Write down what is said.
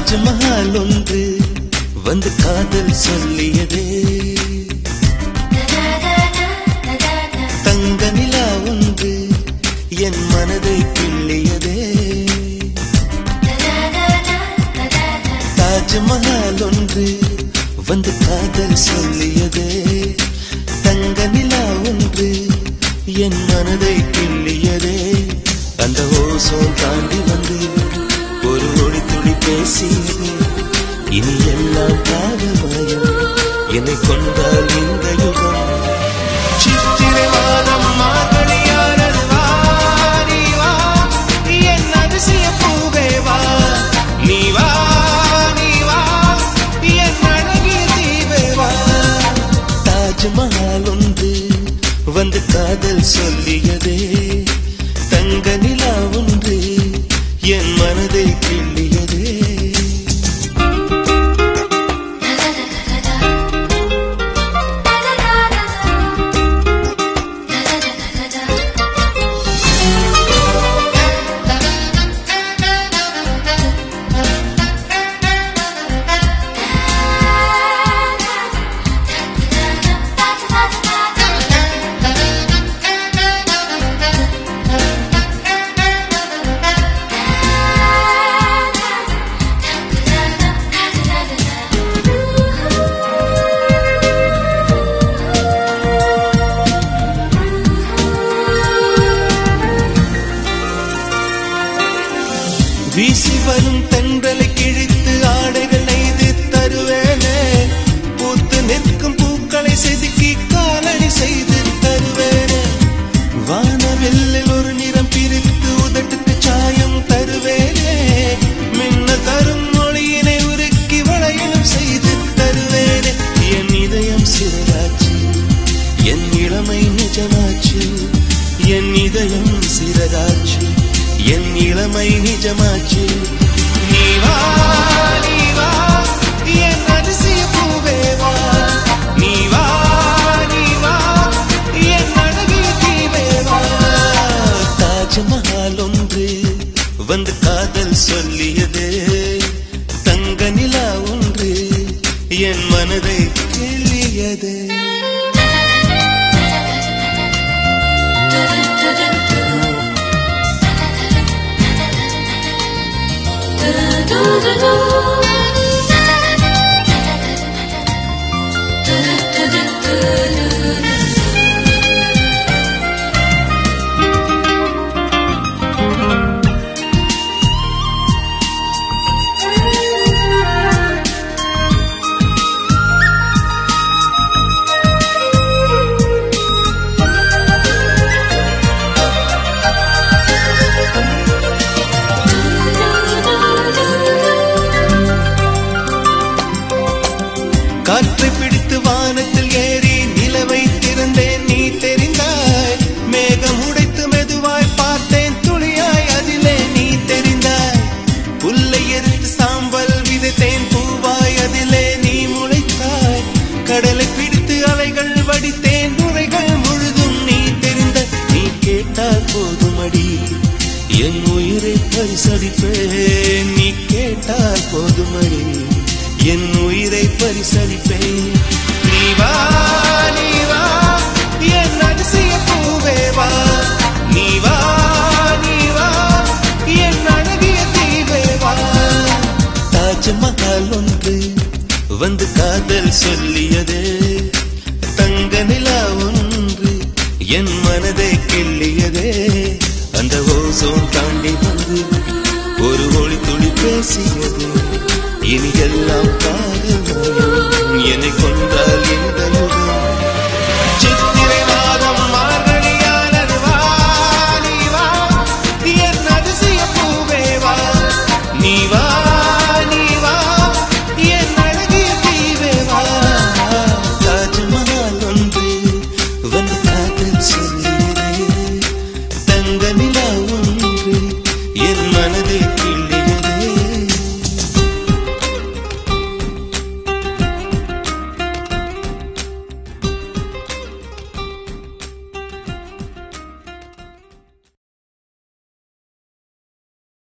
தாஜ்மஹால் ஒன்று வந்து காதல் சொல்லியதே தங்க நிலா ஒன்று என் மனதை கிள்ளியதே தாஜ்மஹால் ஒன்று வந்து காதல் சொல்லியதே தங்க நிலா ஒன்று என் மனதை கிள்ளியதே அந்த ஓசோன் தாண்டி வந்து ஒரு ஒளி துளி பேசியது இனி எல்லாம் காதமயம் என்னை கொண்டால் இந்த யுகம் சித்திரை மாதம் மார்கழியானது வா, நீ வா, என் அதிசய பூவே வா. நீ வா, நீ வா, என் அழகிய தீவே வா. தாஜ்மஹால் ஒன்று வந்து காதல் சொல்லியதே தங்க நிலா ஒன்று என் மனதை கிள்ளியதே வீசி வரும் தென்றலை கிழித்து ஆடைகள் நெய்து தருவேனே பூத்து நிற்கும் பூக்களை செதுக்கி காலடி செய்து தருவேனே வானவெல்லில் ஒரு நிறம் பிரித்து உதட்டுக்கு சாயம் தருவேனே மின்ன தரும் மொழியினை உருக்கி வளையலும் செய்து தருவேனே என் இதயம் சிறராச்சு என் இளமை நிஜமாச்சு என் இதயம் சிறகாச்சு என் இளமை நிஜமாச்சு நீ வா நீ வா என் அதிசய பூவே வா நீ வா நீ வா என் அழகிய தீவே வா தாஜ்மஹால் ஒன்று வந்து காதல் சொல்லியது தங்க நிலா ஒன்று என் மனதை கிள்ளியது காற்றை பிடித்து வானத்தில் ஏறி நிலவை திறந்தேன் நீ தெரிந்தாய் மேகம் உடைத்து மெதுவாய் பார்த்தேன் துளியாய் அதிலே நீ தெரிந்தாய் புல்லை எரித்து சாம்பல் விதைத்தேன் பூவாய் அதிலே நீ முளைத்தாய் கடலை பிடித்து அலைகள் வடித்தேன் நுரைகள் முழுதும் நீ தெரிந்த நீ கேட்டால் போதுமடி என் உயிரை பரிசளிப்பேன் நீ கேட்டால் போதுமடி என் உயிரை பரிசளிப்பேன் நீ வா நீ வா என் அதிசய பூவே வா நீ வா நீ வா என் அழகிய தீவே வா தாஜ்மஹால் ஒன்று வந்து காதல் சொல்லியது தங்க நிலா ஒன்று என் மனதை கிள்ளியதே அந்த ஓசோன் தாண்டி வந்து ஒரு ஒளி துளி பேசியது இனி